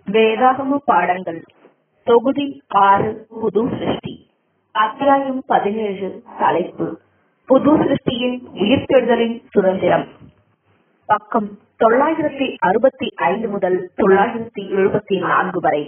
வேதாகம பாடங்கள் தொகுதி ஆறு புது சிருஷ்டி அத்தியாயம் பதினேழு தலைப்பு புது சிருஷ்டியின் உயிர்த்தெழுதலின் சுதந்திரம் பக்கம் தொள்ளாயிரத்தி அறுபத்தி ஐந்து முதல் தொள்ளாயிரத்தி எழுபத்தி நான்கு வரை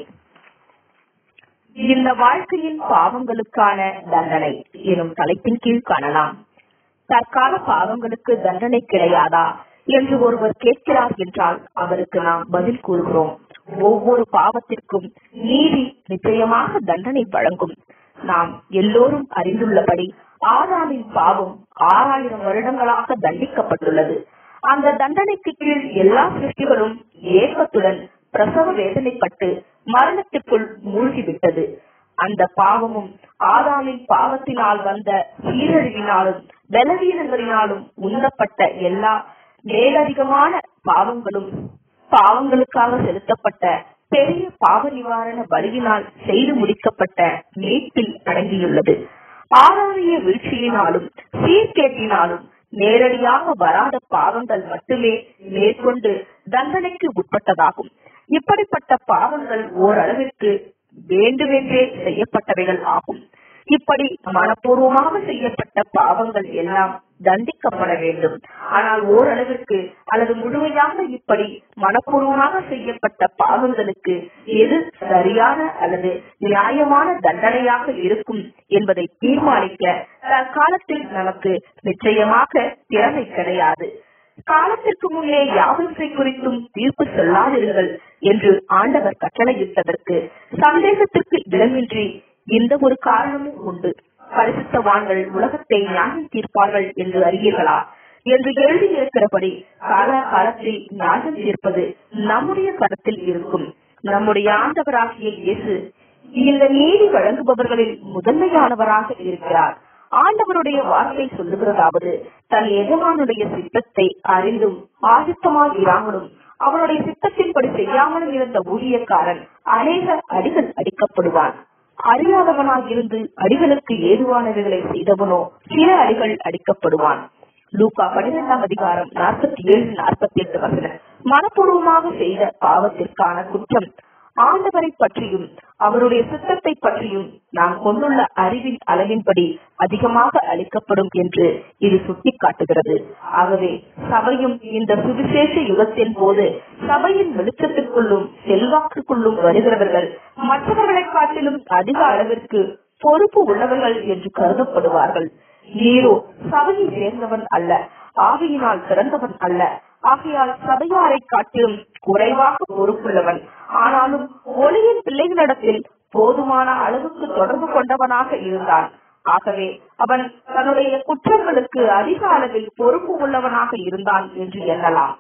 இந்த வாழ்க்கையின் பாவங்களுக்கான தண்டனை எனும் தலைப்பின் கீழ் காணலாம் தற்கால பாவங்களுக்கு தண்டனை கிடையாதா என்று ஒருவர் கேட்கிறார் என்றால் அவருக்கு நாம் பதில் கூறுகிறோம் ஒவ்வொரு பாவத்திற்கும் நீதி நிச்சயமாக தண்டனை வழங்கும் நாம் எல்லோரும் அறிந்துள்ளபடி ஆதாமின் பாவம் ஆறாயிரம் வருடங்களாக தண்டிக்கப்பட்டுள்ளது அந்த தண்டனைக்கு கீழ் எல்லா சிருஷ்டிகளும் ஏக்கத்துடன் பிரசவ வேதனைப்பட்டு மரணத்திற்குள் மூழ்கிவிட்டது அந்த பாவமும் ஆதாமின் பாவத்தினால் வந்த சீரழிவினாலும் பலவீனங்களினாலும் உந்தப்பட்ட எல்லா மேலதிகமான பாவங்களும் பாவங்களுக்காக செலுத்தப்பட்ட பெரிய பாவ நிவாரண பலியினால் செய்து முடிக்கப்பட்ட மீட்பில் அடங்கியுள்ளது ஆதாரிய வீழ்ச்சியினாலும் சீர்கேட்டினாலும் நேரடியாக வராத பாவங்கள் மட்டுமே மேற்கொண்டு தண்டனைக்கு உட்பட்டதாகும் இப்படிப்பட்ட பாவங்கள் ஓரளவிற்கு வேண்டுமென்றே செய்யப்பட்டவைகள் ஆகும் இப்படி மனப்பூர்வமாக செய்யப்பட்ட பாவங்கள் எல்லாம் தண்டிக்கப்பட வேண்டும் ஆனால் ஓரளவிற்கு அல்லது முழுமையாக இப்படி மனப்பூர்வமாக செய்யப்பட்ட பாவங்களுக்கு எது சரியான அல்லது நியாயமான தண்டனையாக இருக்கும் என்பதை தீர்மானிக்க தற்காலத்தில் நமக்கு நிச்சயமாக திறமை கிடையாது காலத்திற்கு முன்னே யாவற்றை குறித்தும் தீர்ப்பு சொல்லாதீர்கள் என்று ஆண்டவர் கட்டளையிட்டதற்கு சந்தேகத்திற்கு இடமின்றி இந்த ஒரு காரணமும் உண்டு பரிசுத்தவான்கள் உலகத்தை நியாயம் தீர்ப்பார்கள் என்று அறிவீர்களா என்று எழுதியிருக்கிறபடி கால காலத்தில் நியாயம் தீர்ப்பது நம்முடைய கருத்தில் இருக்கும் நம்முடைய ஆண்டவராகிய இயேசு இந்த நீதி வழங்குபவர்களில் முதன்மையானவராக இருக்கிறார் ஆண்டவருடைய வார்த்தை சொல்லுகிறதாவது தன் எஜமானுடைய சித்தத்தை அறிந்தும் ஆயுத்தமாய் இராமலும் அவருடைய சித்தத்தின்படி செய்யாமலும் இருந்த ஊழியக்காரன் அநேக அடிகள் அடிக்கப்படுவான் அறியாதவனாயிருந்து அடிகளுக்கு ஏதுவானவைகளை செய்தவனோ சில அடிகள் அடிக்கப்படுவான் லூகா பன்னிரெண்டாம் அதிகாரம் நாற்பத்தி ஏழு நாற்பத்தி எட்டு வசனம் மனப்பூர்வமாக செய்த பாவத்திற்கான குற்றம் ஆண்டவரை பற்றியும் அவருடைய சித்தத்தை பற்றியும் நாம் கொண்டுள்ள அறிவின் அளவின்படி அதிகமாக அளிக்கப்படும் என்று இது சுட்டிக்காட்டுகிறது ஆகவே சபையும் இந்த சுவிசேஷ யுகத்தின் போது சபையின் வெளிச்சத்திற்குள்ளும் செல்வாக்குக்குள்ளும் வருகிறவர்கள் மற்றவர்களை காட்டிலும் அதிக அளவிற்கு பொறுப்பு உள்ளவர்கள் என்று கருதப்படுவார்கள் நீரோ சபையை சேர்ந்தவன் அல்ல ஆவியினால் பிறந்தவன் அல்ல ஆகையால் சபையாரை காட்டிலும் குறைவாக பொறுப்புள்ளவன் ஆனாலும் ஒளியின் பிள்ளைகளிடத்தில் போதுமான அளவுக்கு தொடர்பு கொண்டவனாக இருந்தான் ஆகவே அவன் தன்னுடைய குற்றங்களுக்கு அதிக அளவில் பொறுப்பு உள்ளவனாக இருந்தான் என்று எண்ணலாம்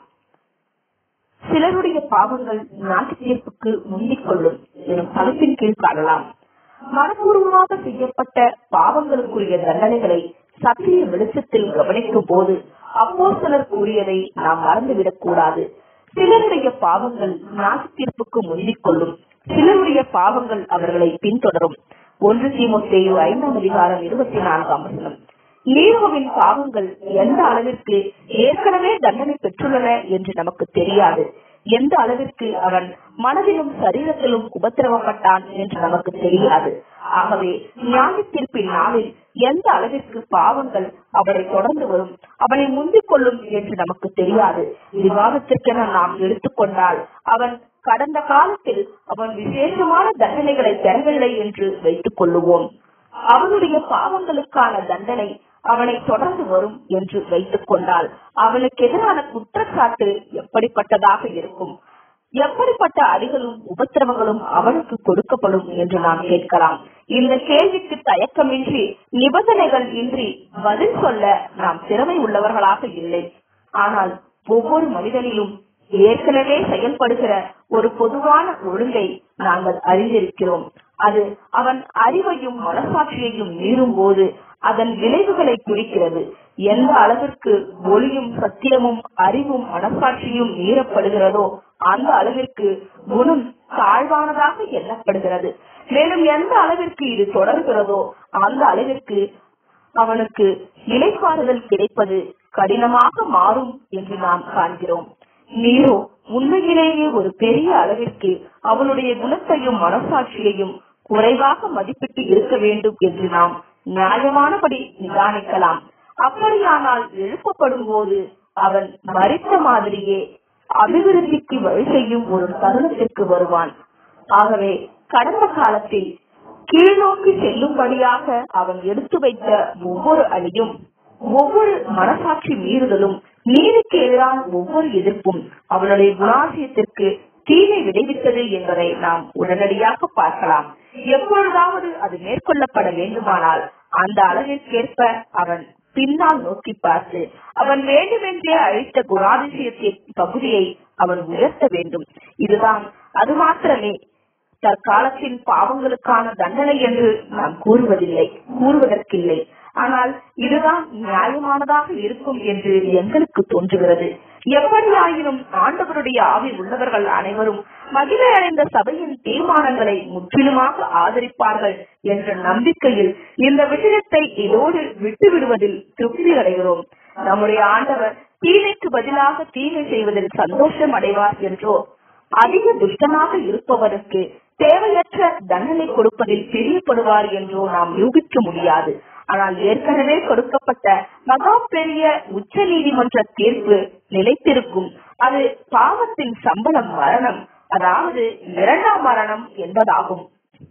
சிலருடைய பாவங்கள் நாட்டு தீர்ப்புக்கு முந்திக் கொள்ளும் எனும் தலைப்பின் கீழ் காணலாம் மனப்பூர்வமாக செய்யப்பட்ட பாவங்களுக்குரிய தண்டனைகளை சத்திய வெளிச்சத்தில் கவனிக்கும் போது அப்போ சிலர் கூறியதை நாம் மறந்துவிடக் கூடாது சிலருடைய பாவங்கள் நாட்டு தீர்ப்புக்கு முந்திக் கொள்ளும் சிலருடைய பாவங்கள் அவர்களை பின்தொடரும் ஒன்று தீமோத்தேயு ஐந்தாம் அதிகாரம் இருபத்தி நான்காம் வசனம் நீரோவின் பாவங்கள் எந்த அளவிற்கு ஏற்கனவே தண்டனை பெற்றுள்ளன என்று நமக்கு தெரியாது எந்த அளவிற்கு அவன் மனதிலும் சரீரத்திலும் உபத்திரவப்பட்டான் என்று நமக்கு தெரியாது ஆகவே நியாய தீர்ப்பின் நாளில் எந்த அளவிற்கு பாவங்கள் அவரை தொடர்ந்து வரும் அவனை முந்திக் கொள்ளும் என்று நமக்கு தெரியாது விவாதத்திற்கென நாம் எடுத்துக்கொண்டால் அவன் கடந்த காலத்தில் அவன் விசேஷமான தண்டனைகளை பெறவில்லை என்று வைத்துக் கொள்ளுவோம் அவனுடைய பாவங்களுக்கான தண்டனை அவனை தொடர்ந்து வரும் என்று வைத்துக் கொண்டால் அவனுக்கு எதிரான குற்றச்சாட்டு எப்படிப்பட்டதாக இருக்கும் எப்படிப்பட்ட அடிகளும் உபத்திரவங்களும் அவனுக்கு கொடுக்கப்படும் என்று நாம் கேட்கலாம் இந்த கேள்விக்கு தயக்கமின்றி நிபந்தனைகள் இன்றி பதில் சொல்ல நாம் திறமை உள்ளவர்களாக இல்லை ஆனால் ஒவ்வொரு மனிதனிலும் ஏற்கனவே செயல்படுகிற ஒரு பொதுவான ஒழுங்கை நாங்கள் அறிந்திருக்கிறோம் அது அவன் அறிவையும் மனசாட்சியையும் மீறும் போது அதன் விளைவுகளை குறிக்கிறது எந்த அளவிற்கு ஒளியும் சத்தியமும் அறிவும் மனசாட்சியும் மீறப்படுகிறதோ அந்த அளவிற்கு குணம் தாழ்வானதாக எண்ணப்படுகிறது மேலும் எந்த அளவிற்கு இது தொடர்கிறதோ அந்த அளவிற்கு அவனுக்கு இலைப்பாறுதல் கிடைப்பது கடினமாக மாறும் என்று நாம் காண்கிறோம் நீரோ உண்மையிலேயே ஒரு பெரிய அளவிற்கு அவனுடைய குணத்தையும் மனசாட்சியையும் குறைவாக மதிப்பிட்டு இருக்க வேண்டும் என்று நாம் நியாயமானபடி நிதானிக்கலாம் அப்படியானால் எழுப்பப்படும் போது அவன் மறித்த மாதிரியே அபிவிருத்திக்கு வழி செய்யும் ஒரு தருணத்திற்கு வருவான் ஆகவே கடந்த காலத்தில் கீழ்நோக்கி செல்லும்படியாக அவன் எடுத்து வைத்த ஒவ்வொரு அடியும் ஒவ்வொரு மனசாட்சி மீறுதலும் நீதிக்கு எதிரான ஒவ்வொரு எதிர்ப்பும் அவனுடைய குணாசியத்திற்கு தீமை விளைவித்தது என்பதை நாம் உடனடியாக பார்க்கலாம் எப்பொழுதாவது அது மேற்கொள்ளப்பட வேண்டுமானால் அந்த அளவிற்கேற்ப அவன் பின்னால் நோக்கி பார்த்து அவன் வேண்டுமென்றே அழித்த குணாதிசயத்தின் பகுதியை அவன் உயர்த்த வேண்டும் இதுதான் அது மாத்திரமே தற்காலத்தின் பாவங்களுக்கான தண்டனை என்று நாம் கூறுவதில்லை கூறுவதற்கில்லை ஆனால் இதுதான் நியாயமானதாக இருக்கும் என்று எங்களுக்கு தோன்றுகிறது எப்படியாயினும் ஆண்டவருடைய ஆவி உள்ளவர்கள் அனைவரும் மகிழ அடைந்த சபையின் தீர்மானங்களை முற்றிலுமாக ஆதரிப்பார்கள் என்ற நம்பிக்கையில் இந்த விஷயத்தை இதோடு விட்டுவிடுவதில் திருப்தி அடைகிறோம் நம்முடைய ஆண்டவர் தீமைக்கு பதிலாக தீமை செய்வதில் சந்தோஷம் அடைவார் என்றோ அதிக துஷ்டனாக இருப்பவருக்கு தேவையற்ற தண்டனை கொடுப்பதில் பிரியப்படுவார் என்றோ நாம் யூகிக்க முடியாது ஆனால் ஏற்கனவே கொடுக்கப்பட்ட மகா பெரிய உச்ச நீதிமன்ற தீர்ப்பு நிலைத்திருக்கும் அது பாவத்தின் சம்பளம் மரணம் அதாவது இரண்டாம் மரணம் என்பதாகும்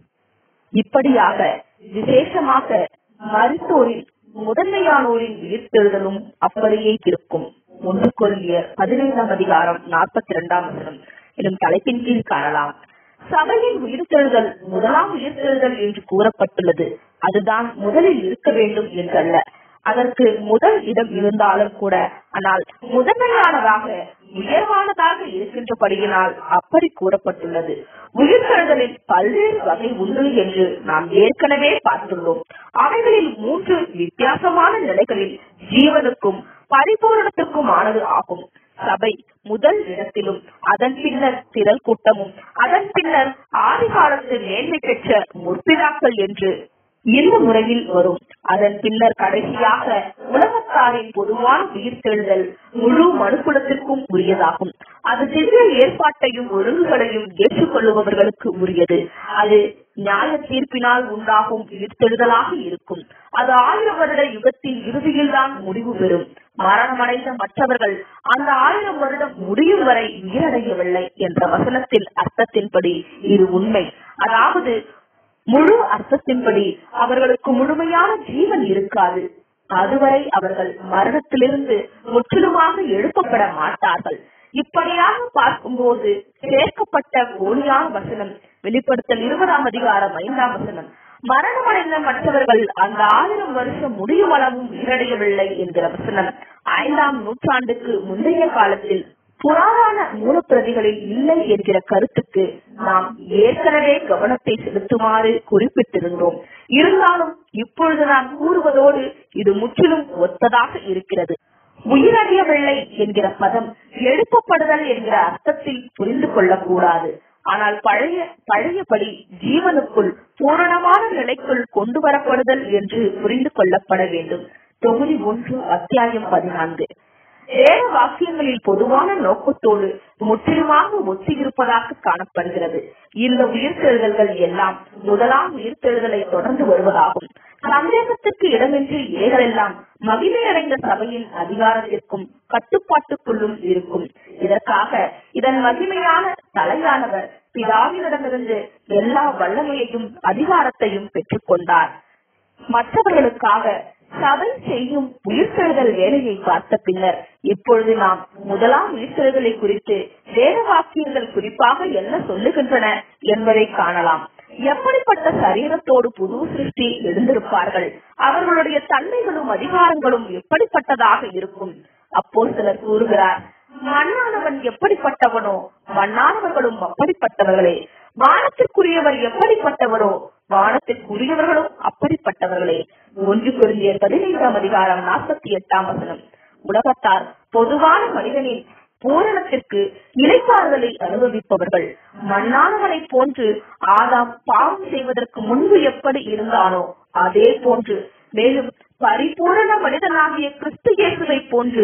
இப்படியாக விசேஷமாக மருத்துவரின் முதன்மையானோரின் உயிர்த்தெழுதலும் அப்படியே இருக்கும் ஒன்று கொள்ளிய பதினைந்தாம் அதிகாரம் நாற்பத்தி இரண்டாம் வசனம் எனும் தலைப்பின் கீழ் காணலாம் சபையின் உயிர்த்தெழுதல் முதலாம் உயிர்த்தெழுதல் என்று கூறப்பட்டுள்ளது அதுதான் முதலில் இருக்க வேண்டும் என்றல்ல அதற்கு முதல் இடம் இருந்தாலும் கூட ஆனால் முதன்மையானதாக உயர்வானதாக இருக்கின்றபடியினால் அப்படி கூறப்பட்டுள்ளது உயிர்த்தெழுதலில் பல்வேறு வகை உண்டு என்று நாம் ஏற்கனவே பார்த்துள்ளோம் அவைகளில் மூன்று வித்தியாசமான நிலைகளில் ஜீவனுக்கும் பரிபூரணத்திற்குமானது ஆகும் சபை முதல் இடத்திலும் அதன் பின்னர் திரள் கூட்டமும் அதன் பின்னர் ஆதி காலத்து மேன்மை பெற்ற முற்பிதாக்கள் என்று இந்த முறையில் வரும் அதன் பின்னர் கடைசியாக உலகத்தாரின் பொதுவான உயிர்த்தெழுதல் முழு மனுக்குலத்திற்கும் உரியதாகும் அது திவ்ய ஏற்பாட்டையும் ஒழுங்குகளையும் ஏற்றுக்கொள்ளுபவர்களுக்கு உரியது அது நியாய தீர்ப்பினால் உண்டாகும் உயிர்த்தெழுதலாக இருக்கும் அது ஆயிரம் வருட யுகத்தின் இறுதியில் தான் முடிவு பெறும் மரணமடைந்த மற்றவர்கள் அந்த ஆயிரம் வருடம் முடியும் வரை உயிரடையவில்லை என்ற வசனத்தின் அர்த்தத்தின்படி இது உண்மை அதாவது முழு அர்த்தத்தின்படி அவர்களுக்கு முழுமையான ஜீவன் இருக்காது அதுவரை அவர்கள் மரணத்திலிருந்து முற்றிலுமாக எழுப்பப்பட மாட்டார்கள் இப்படியாக பார்க்கும்போது சேர்க்கப்பட்ட போலியான வசனம் வெளிப்படுத்தல் இருபதாம் அதிகாரம் ஐந்தாம் வசனம் மரணமடைந்த மற்றவர்கள் அந்த ஆயிரம் வருஷம் முடியும் அளவும் உயிரடையவில்லை என்கிற வசனம் ஐந்தாம் நூற்றாண்டுக்கு முந்தைய காலத்தில் புராண மூலப்பிரதிகளில் இல்லை என்கிற கருத்துக்கு நாம் ஏற்கனவே கவனத்தை செலுத்துமாறு குறிப்பிட்டிருந்தோம் இருந்தாலும் இப்பொழுது நாம் கூறுவதோடு இது முற்றிலும் ஒத்ததாக இருக்கிறது உயிரறியவில்லை என்கிற பதம் எழுப்பப்படுதல் என்கிற அர்த்தத்தில் புரிந்து கொள்ளக்கூடாது ஆனால் பழைய பழையபடி ஜீவனுக்குள் பூரணமான நிலைக்குள் கொண்டு வரப்படுதல் என்று புரிந்து கொள்ளப்பட வேண்டும் தொகுதி ஒன்று அத்தியாயம் பதினான்கு வேத வாக்கியங்களில் பொதுவான நோக்கத்தோடு முற்றிலுமாக ஒத்தி இருப்பதாக காணப்படுகிறது இந்த உயிர்த்தெழுதல்கள் எல்லாம் முதலாம் உயிர்த்தெழுதலை தொடர்ந்து வருவதாகும் சந்தேகத்திற்கு இடமின்றி ஏகளெல்லாம் மகிமையடைந்த சபையின் அதிகாரத்திற்கும் கட்டுப்பாட்டுக்குள்ளும் இருக்கும் இதற்காக இதன் மகிமையான தலையானவர் பிதாவினிடமிருந்து எல்லா வல்லமையையும் அதிகாரத்தையும் பெற்றுக்கொண்டார் மற்றவர்களுக்காக சபை செய்யும் உயிர்த்தெழுதல் வேலையை பார்த்த பின்னர் இப்பொழுது நாம் முதலாம் உயிர்த்தெழுதலை குறித்து வேத வாக்கியங்கள் குறிப்பாக என்ன சொல்லுகின்றன என்பதை காணலாம் எப்படிப்பட்ட சரீரத்தோடு புது சிருஷ்டி எழுந்திருப்பார்கள் அவர்களுடைய தன்மைகளும் அதிகாரங்களும் எப்படிப்பட்டதாக இருக்கும் அப்போ சிலர் கூறுகிறார் மண்ணானவன் எப்படிப்பட்டவனோ மண்ணானவர்களும் அப்படிப்பட்டவர்களே வானத்திற்குரியவர் எப்படிப்பட்டவரோ வானத்திற்குரியவர்களும் அப்படிப்பட்டவர்களே ஒன்று குருந்திய பதினைந்தாம் அதிகாரம் நாற்பத்தி எட்டாம் வசனம் உலகத்தார் பொதுவான மனிதனின் பூரணத்திற்கு இலைப்பாறுதலை அனுபவிப்பவர்கள் மண்ணானவனை போன்று ஆதாம் பாவம் செய்வதற்கு முன்பு எப்படி இருந்தானோ அதே போன்று மேலும் பரிபூரண மனிதனாகிய கிறிஸ்து இயேசுவை போன்று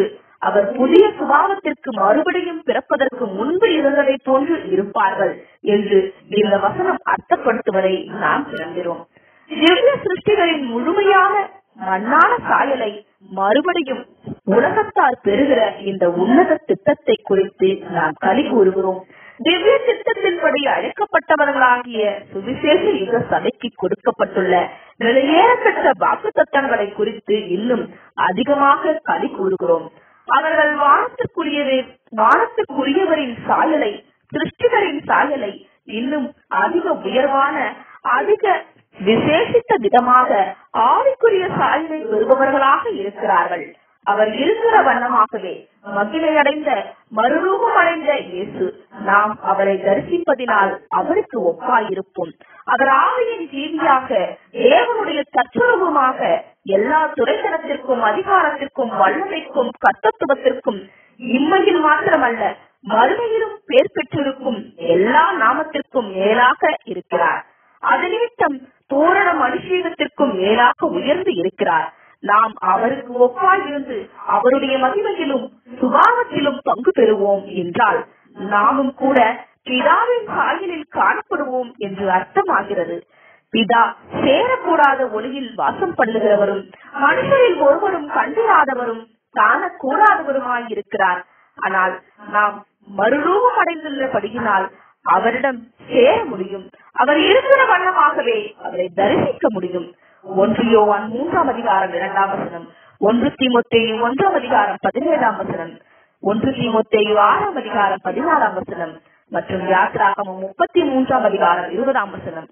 அவர் புதிய சுபாவத்திற்கு மறுபடியும் பிறப்பதற்கு முன்பு இருந்ததை போன்று இருப்பார்கள் என்று இந்த வசனம் அர்த்தப்படுத்துவதை நாம் காண்கிறோம் திவ்ய சிருஷ்டிகளின் முழுமையான மண்ணான சாயலை மறுபடியும் உலகத்தார் பெறுகிற இந்த உன்னத திட்டத்தை குறித்து நாம் களி கூறுகிறோம் திவ்ய திட்டத்தின்படி அழைக்கப்பட்டவர்களாகிய சுவிசேஷ யுக சபைக்கு கொடுக்கப்பட்டுள்ள வெளியேறப்பட்ட வாக்கு தத்தங்களை குறித்து இன்னும் அதிகமாக களி கூறுகிறோம் அவர்கள் வானத்திற்குரியவே வானத்திற்குரியவரின் சாயலை சிருஷ்டிகரின் சாயலை இன்னும் அதிக உயர்வான அதிக விசேஷித்த விதமாக ஆவிக்குரிய சாயலை பெறுபவர்களாக இருக்கிறார்கள் அவர் இருக்கிற வண்ணமாகவே மகிழையடைந்த மறுரூபம் அடைந்த இயேசு நாம் அவரை தரிசிப்பதினால் அவருக்கு ஒப்பாயிருப்போம் அவர் ஆவியின் ஜீவியாக தேவனுடைய தற்சுரூபமாக எல்லா துறைத்தனத்திற்கும் அதிகாரத்திற்கும் வல்லமைக்கும் கர்த்தத்துவத்திற்கும் இம்மையில் மாத்திரமல்ல மறுமையிலும் பேர் பெற்றிருக்கும் எல்லா நாமத்திற்கும் மேலாக இருக்கிறார் அது நிமித்தம் பூரண அபிஷேகத்திற்கும் மேலாக உயர்ந்து இருக்கிறார் நாம் அவருக்கு ஒப்பாய் இருந்து அவருடைய மகிமையிலும் சுபாவத்திலும் பங்கு பெறுவோம் என்றால் நாமும் கூட பிதாவின் சாயலில் காணப்படுவோம் என்று அர்த்தமாகிறது பிதா சேரக்கூடாத ஒளியில் வாசம் பண்ணுகிறவரும் மனுஷரில் ஒருவரும் கண்டிராதவரும் காணக்கூடாதவருமாய் இருக்கிறார் ஆனால் நாம் மறுரூபம் அடைந்துள்ளபடியினால் அவரிடம் சேர முடியும் அவர் இருக்கிற வண்ணமாகவே அவரை தரிசிக்க முடியும் ஒன்று யோவான் மூன்றாம் அதிகாரம் இரண்டாம் வசனம் ஒன்று தீமொத்தேயு ஒன்றாம் அதிகாரம் பதினேழாம் வசனம் ஒன்று தீமொத்தேயு ஆறாம் அதிகாரம் பதினாறாம் வசனம் மற்றும் யாத்திராகமம் முப்பத்தி மூன்றாம் அதிகாரம் இருபதாம் வசனம்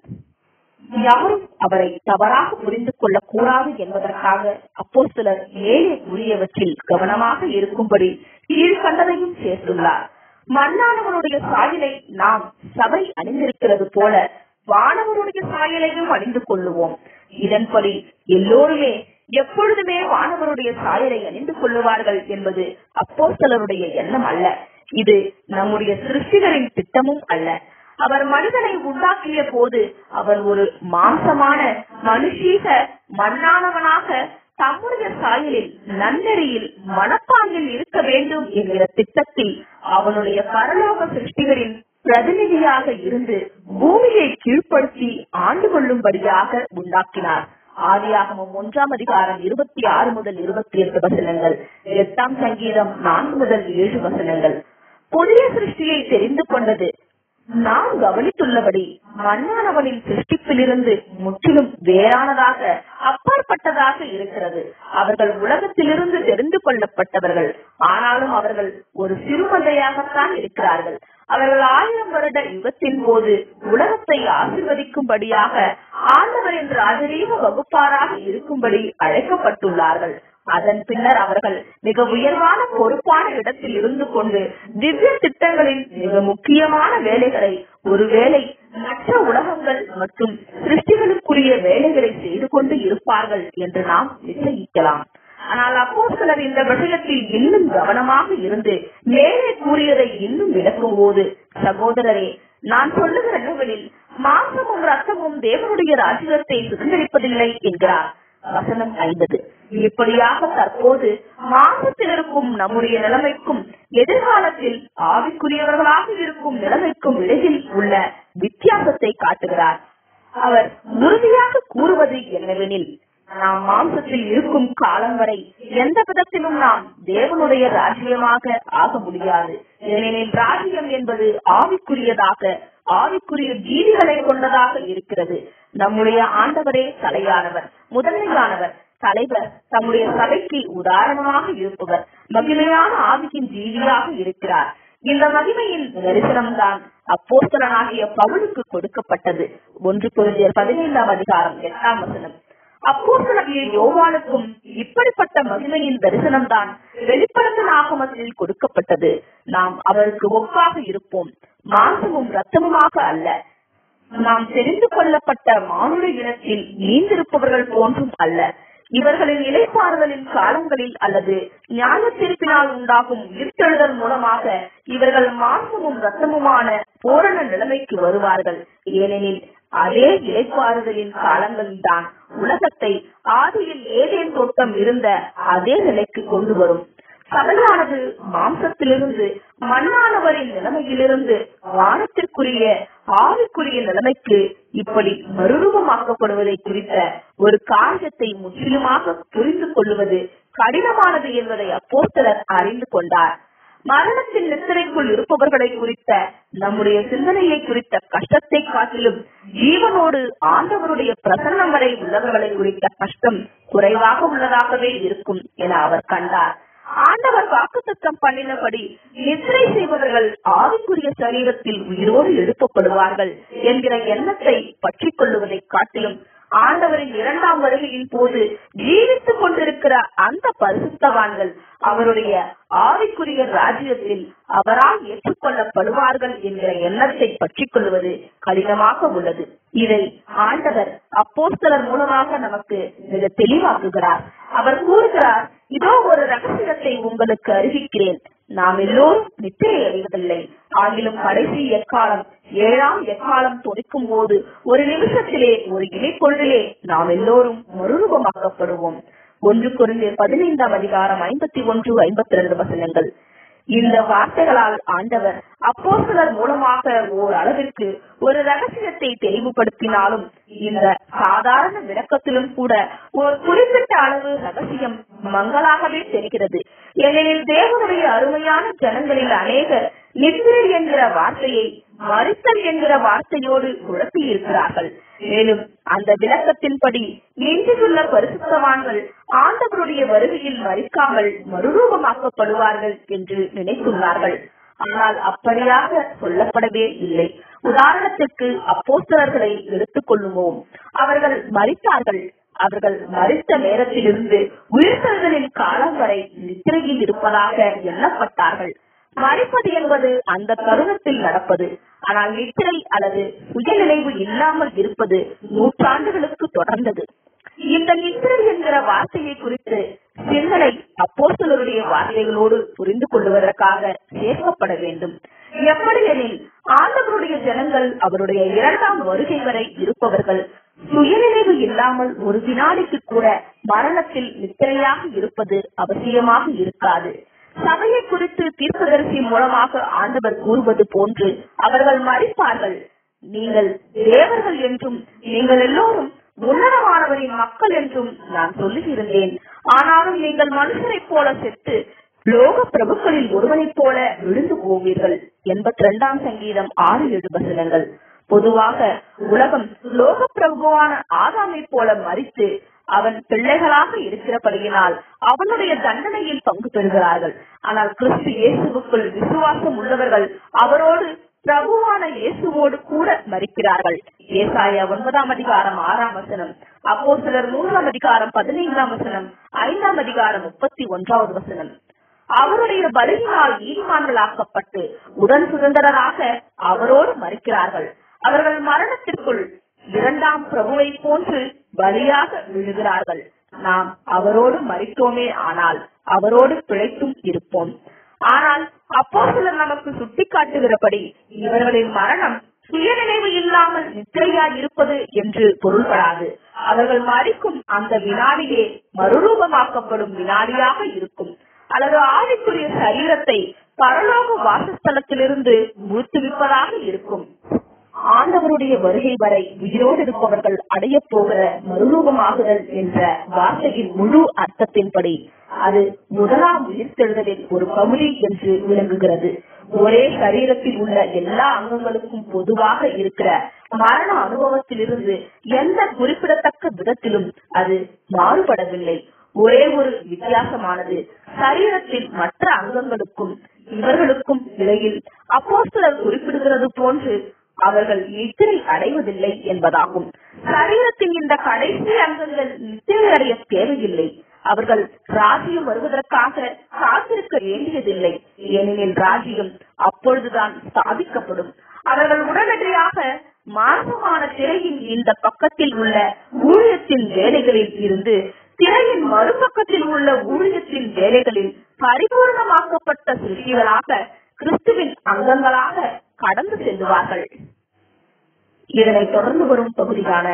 யாரும் அவரை தவறாக புரிந்து கொள்ளக் கூடாது என்பதற்காக அப்போ சிலர் ஏழை உரியவற்றில் கவனமாக இருக்கும்படி கீழ்கண்டதையும் சேர்த்துள்ளார் மண்ணானவருடைய சாயலை நாம் சபை அணிந்திருக்கிறது போல வானவருடைய சாயலையும் அணிந்து கொள்ளுவோம் இதன்படி எல்லோருமே எப்பொழுதுமே வானவருடைய சாயலை அணிந்து கொள்ளுவார்கள் என்பது அப்போஸ்தலருடைய எண்ணம் அல்ல இது நம்முடைய சிருஷ்டிகரின் திட்டமும் அல்ல அவர் மனிதனை உண்டாக்கிய போது அவர் ஒரு மாம்சமான மனுஷீக மண்ணானவனாக தம்முடைய சாயலில் நன்னெறியில் மனப்பாங்கில் இருக்க வேண்டும் என்கிற திட்டத்தில் அவனுடைய பரலோக சிருஷ்டிகளின் பிரதிநிதியாக இருந்து பூமியை கீழ்ப்படுத்தி ஆண்டு கொள்ளும்படியாக உண்டாக்கினார் ஆதியாகமம் ஒன்றாம் அதிகாரம் இருபத்தி ஆறு முதல் இருபத்தி எட்டு வசனங்கள் எட்டாம் சங்கீதம் நான்கு முதல் ஏழு வசனங்கள் புதிய சிருஷ்டியை தெரிந்து கொண்டது நாம் கவனித்துள்ளபடி மண்ணானவனின் சிருஷ்டிப்பிலிருந்து முற்றிலும் வேறானதாக அப்பாற்பட்டதாக இருக்கிறது அவர்கள் உலகத்திலிருந்து தெரிந்து கொள்ளப்பட்டவர்கள் ஆனாலும் அவர்கள் ஒரு சிறுமந்தையாகத்தான் இருக்கிறார்கள் அவர்கள் ஆயிரம் வருட யுகத்தின் போது உலகத்தை ஆசிர்வதிக்கும்படியாக ஆண்டவரின் ராஜரீக வகுப்பாராக இருக்கும்படி அழைக்கப்பட்டுள்ளார்கள் அதன் பின்னர் அவர்கள் மிக உயர்வான பொறுப்பான இடத்தில் இருந்து கொண்டு திவ்ய திட்டங்களின் மிக முக்கியமான வேலைகளை ஒருவேளை மற்ற உலகங்கள் மற்றும் சிருஷ்டிகளுக்குரிய வேலைகளை செய்து கொண்டு இருப்பார்கள் என்று நாம் நிச்சயிக்கலாம் ஆனால் அப்போ சிலர் இந்த விஷயத்தில் இன்னும் கவனமாக இருந்து மேலே கூறியதை இன்னும் விளக்கும் போது சகோதரரே நான் சொல்லுகிற என்னவெனில் மாசமும் ரத்தமும் தேவனுடைய ராஜ்யத்தை சுதந்திரிப்பதில்லை என்கிறார் வசனம் ஐம்பது இப்படியாக தற்போது மாசத்தில் இருக்கும் நம்முடைய நிலைமைக்கும் எதிர்காலத்தில் ஆவிக்குரியவர்களாக இருக்கும் நிலைமைக்கும் இடையில் உள்ள வித்தியாசத்தை காட்டுகிறார் அவர் உறுதியாக கூறுவது என்னவெனில் நாம் மாம்சத்தில் இருக்கும் காலம் வரை எந்த விதத்திலும் நாம் தேவனுடைய ராஜ்யமாக ஆக முடியாது ஏனெனில் ராஜ்யம் என்பது ஆவிக்குரியதாக ஆவிக்குரிய ஜீவிகளை கொண்டதாக இருக்கிறது நம்முடைய ஆண்டவரே தலையானவர் முதன்மையானவர் தலைவர் தம்முடைய சபைக்கு உதாரணமாக இருப்பவர் மகிமையான ஆவியின் ஜீவியாக இருக்கிறார் இந்த மகிமையின் தரிசனம்தான் அப்போஸ்தலனாகிய பவுலுக்கு கொடுக்கப்பட்டது ஒன்று குருந்தியர் பதினைந்தாம் அதிகாரம் எட்டாம் வசனம் அப்போஸ்தலனாகிய யோவானுக்கும் இப்படிப்பட்ட மகிமையின் தரிசனம்தான் வெளிப்படுத்தல் ஆகமத்தில் கொடுக்கப்பட்டது நாம் அவருக்கு ஒப்பாக இருப்போம் மாம்சமும் ரத்தமுமாக அல்ல நாம் தெரிந்து கொள்ளப்பட்ட மானுட இனத்தில் நீந்திருப்பவர்கள் போன்றும் அல்ல இவர்களின் இலைப்பாறுதலின் காலங்களில் அல்லது ஞான தீர்ப்பினால் உண்டாகும் உயிர்த்தெழுதல் மூலமாக இவர்கள் மாம்சமும் ரத்தமுமான பூரண நிலைமைக்கு வருவார்கள் ஏனெனில் அதே இலைப்பாறுதலின் காலங்களில் தான் உலகத்தை ஆதியில் ஏதேன் தோட்டம் இருந்த அதே நிலைக்கு கொண்டு வரும் சபையானது மாம்சத்திலிருந்து மண்ணானவரின் நிலைமையிலிருந்து வானத்திற்குரிய ஆவிக்குரிய நிலைமைக்கு இப்படி மறுரூபமாக்கப்படுவதை குறித்த ஒரு காரியத்தை முற்றிலுமாக புரிந்து கொள்வது கடினமானது என்பதை அப்போஸ்தலர் அறிந்து கொண்டார் மரணத்தின் நித்திரைக்குள் இருப்பவர்களை குறித்த நம்முடைய சிந்தனையை குறித்த கஷ்டத்தை காட்டிலும் ஜீவனோடு ஆண்டவருடைய பிரசன்னம் வரை உள்ளவர்களை குறித்த கஷ்டம் குறைவாக உள்ளதாகவே இருக்கும் என அவர் கண்டார் ஆண்டவர் வாக்குத்தத்தம் பண்ணினபடி நித்திரை செய்பவர்கள் ஆவிக்குரிய சரீரத்தில் உயிரோடு எழுப்பப்படுவார்கள் என்கிற எண்ணத்தை பற்றிக் கொள்ளுவதை காட்டிலும் ஆண்டவரின் இரண்டாம் வருகையின் போது ஜீவித்துக் கொண்டிருக்கிற அந்த பரிசுத்தவான்கள் அவருடைய ஆவிக்குரிய ராஜ்யத்தில் அவரால் ஏற்றுக்கொள்ளப்படுவார்கள் என்கிற எண்ணத்தை பற்றிக் கொள்வது கடினமாக உள்ளது இதை ஆண்டவர் அப்போஸ்தலர் மூலமாக நமக்கு மிக தெளிவாக்குகிறார் அவர் கூறுகிறார் இதோ ஒரு ரகசியத்தை உங்களுக்கு அறிவிக்கிறேன் நாம் எல்லோரும் நித்திரை அடைவதில்லை ஆகிலும் கடைசி எக்காலம் ஏழாம் எக்காலம் தொடிக்கும் போது ஒரு நிமிஷத்திலே ஒரு இடைப்பொழுதிலே நாம் எல்லோரும் மறுரூபமாக்கப்படுவோம் ஒன்று குறைந்த பதினைந்தாம் அதிகாரம் ஐம்பத்தி ஒன்று ஐம்பத்தி ரெண்டு வசனங்கள் இந்த வார்த்தைகளால் ஆண்டவர் அப்போஸ்தலர் மூலமாக ஓர் அளவிற்கு ஒரு ரகசியத்தை தெளிவுபடுத்தினாலும் இந்த சாதாரண விளக்கத்திலும் கூட ஒரு குறிப்பிட்ட அளவு ரகசியம் மங்களாகவே தெரிகிறது ஏனெனில் தேவனுடைய அருமையான ஜனங்களில் அநேகர் நித்திரை என்கிற வார்த்தையை மறுத்தல் என்கிற வார்த்தையோடு குழப்பி இருக்கிறார்கள் மேலும் அந்த விளக்கத்தின்படி நெஞ்சிலுள்ள பரிசுத்தவான்கள் ஆண்டவருடைய வருகையில் மறிக்காமல் மறுரூபமாக்கப்படுவார்கள் என்று நினைத்துள்ளார்கள் ஆனால் அப்படியாக சொல்லப்படவே இல்லை உதாரணத்திற்கு அப்போஸ்தலர்களை எடுத்துக் கொள்ளுவோம் அவர்கள் மறித்தார்கள் அவர்கள் மறித்த நேரத்திலிருந்து உயிர்த்தல்களின் காலம் வரை நித்திரையில் இருப்பதாக எண்ணப்பட்டார்கள் மறிப்பது என்பது அந்த தருணத்தில் நடப்பது ஆனால் நித்திரை அல்லது சுயநினைவு இல்லாமல் இருப்பது நூற்றாண்டுகளுக்கு தொடர்ந்தது இந்த நித்திரை என்கிற வார்த்தையை குறித்து சிந்தனை அப்போஸ்தலருடைய வார்த்தைகளோடு புரிந்து கொள்வதற்காக சேர்க்கப்பட வேண்டும் எப்படி எனில் ஆண்டவருடைய ஜனங்கள் அவருடைய இரண்டாம் வருகை வரை இருப்பவர்கள் சுயநினைவு இல்லாமல் ஒரு வினாடிக்கு கூட மரணத்தில் நித்திரையாக இருப்பது அவசியமாக இருக்காது சபையை குறித்து தீர்க்கதரிசி மூலமாக ஆண்டவர் கூறுவது போன்று அவர்கள் மறிப்பார்கள் நீங்கள் தேவர்கள் என்றும் நீங்கள் எல்லோரும் உன்னதமானவரின் மக்கள் என்றும் நான் சொல்லியிருந்தேன் ஆனாலும் நீங்கள் மனுஷரைப் போல செத்து லோக பிரபுக்களில் ஒருவனைப் போல விழுந்து போவீர்கள் எண்பத்தி இரண்டாம் சங்கீதம் ஆறு ஏழு வசனங்கள் பொதுவாக உலகம் லோக பிரபுவான ஆதாமை போல மறித்து அவன் பிள்ளைகளாக இருக்கிறபடியினால் அவனுடைய தண்டனையில் பங்கு பெறுகிறார்கள் ஆனால் கிறிஸ்து இயேசுவுக்குள் விசுவாசம் உள்ளவர்கள் அவரோடு பிரபுவான இயேசுவோடு கூட மறிக்கிறார்கள் ஏசாயா ஒன்பதாம் அதிகாரம் ஆறாம் வசனம் அப்போ சிலர் மூன்றாம் அதிகாரம் பதினைந்தாம் வசனம் ஐந்தாம் அதிகாரம் முப்பத்தி ஒன்றாவது வசனம் அவருடைய பலியினால் நீதிமான்களாக்கப்பட்டு உடன் சுதந்திரராக அவரோடு மறிக்கிறார்கள் அவர்கள் மரணத்திற்குள் இரண்டாம் பிரபுவை போன்று பலியாக விழுகிறார்கள் நாம் அவரோடு மறித்தோமே ஆனால் அவரோடு பிழைத்தும் இருப்போம் ஆனால் அப்போ சிலர் நமக்கு சுட்டிக்காட்டுகிறபடி இவர்களின் மரணம் சுயநினைவு இல்லாமல் நித்திரையா இருப்பது என்று பொருள்படாது அவர்கள் மறிக்கும் அந்த வினாடியே மறுரூபமாக்கப்படும் வினாடியாக இருக்கும் அல்லது ஆவிக்குரிய சரீரத்தை பரலோக வாசஸ்தலத்திலிருந்து ஊத்துவிப்பதாக இருக்கும் ஆண்டவருடைய வருகை வரை உயிரோடு இருப்பவர்கள் அடைய போகிற மறுரூபமாகுதல் என்ற வார்த்தையின் முழு அர்த்தத்தின்படி அது முதலாம் உயிர்த்தெழுதலின் ஒரு பகுதி என்று விளங்குகிறது ஒரே சரீரத்தில் உள்ள எல்லா அங்கங்களுக்கும் பொதுவாக இருக்கிற மரண அனுபவத்திலிருந்து எந்த குறிப்பிடத்தக்க விதத்திலும் அது மாறுபடவில்லை ஒரே ஒரு வித்தியாசமானது சரீரத்தின் மற்ற அங்கங்களுக்கும் இவர்களுக்கும் இடையில் அப்போஸ்தலர் குறிப்பிடுகிறது போன்று அவர்கள் நித்திரை அடைவதில்லை என்பதாகும் சரீரத்தின் இந்த கடைசி அங்கங்கள் நித்திரை அடைய தேவையில்லை அவர்கள் ராஜ்யம் வருவதற்காக காத்திருக்க வேண்டியதில்லை ஏனெனில் ராஜ்யம் அப்பொழுதுதான் ஸ்தாபிக்கப்படும் அவர்கள் உடனடியாக மாசமான திரையின் இந்த பக்கத்தில் உள்ள ஊழியத்தின் வேலைகளில் இருந்து திரையின் மறுபக்கத்தில் உள்ள ஊழியத்தின் வேலைகளில் பரிபூர்ணமாக்கப்பட்ட சிருஷ்டிகளாக கிறிஸ்துவின் அங்கங்களாக கடந்து செல்லுவார்கள் இதனை தொடர்ந்து வரும் பகுதியான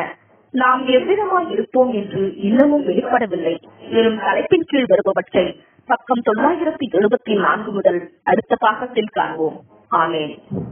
நாம் எவ்விதமாய் இருப்போம் என்று இன்னமும் வெளிப்படவில்லை வெறும் தலைப்பின் கீழ் வருபவற்றை பக்கம் தொள்ளாயிரத்தி எழுபத்தி நான்கு முதல் அடுத்த பாகத்தில் காண்போம் ஆமேன்